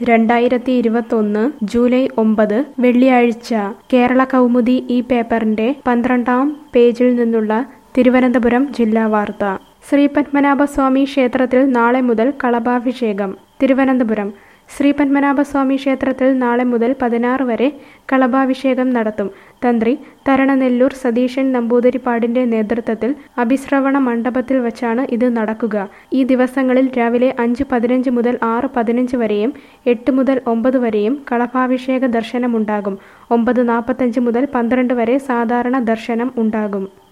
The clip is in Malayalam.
രണ്ടായിരത്തി ഇരുപത്തൊന്ന് ജൂലൈ ഒമ്പത് വെള്ളിയാഴ്ച കേരള കൗമുദി ഈ പേപ്പറിന്റെ പന്ത്രണ്ടാം പേജിൽ നിന്നുള്ള തിരുവനന്തപുരം ജില്ലാ വാർത്ത ശ്രീ പത്മനാഭസ്വാമി ക്ഷേത്രത്തിൽ നാളെ മുതൽ കളഭാഭിഷേകം തിരുവനന്തപുരം ശ്രീ പത്മനാഭസ്വാമി ക്ഷേത്രത്തിൽ നാളെ മുതൽ പതിനാറ് വരെ കളഭാഭിഷേകം നടത്തും തന്ത്രി തരണനെല്ലൂർ സതീശൻ നമ്പൂതിരിപ്പാടിന്റെ നേതൃത്വത്തിൽ അഭിശ്രവണ മണ്ഡപത്തിൽ വച്ചാണ് ഇത് നടക്കുക ഈ ദിവസങ്ങളിൽ രാവിലെ അഞ്ച് പതിനഞ്ച് മുതൽ ആറ് പതിനഞ്ച് വരെയും എട്ട് മുതൽ ഒമ്പത് വരെയും കളഭാഭിഷേക ദർശനമുണ്ടാകും ഒമ്പത് നാൽപ്പത്തഞ്ച് മുതൽ പന്ത്രണ്ട് വരെ സാധാരണ ദർശനം ഉണ്ടാകും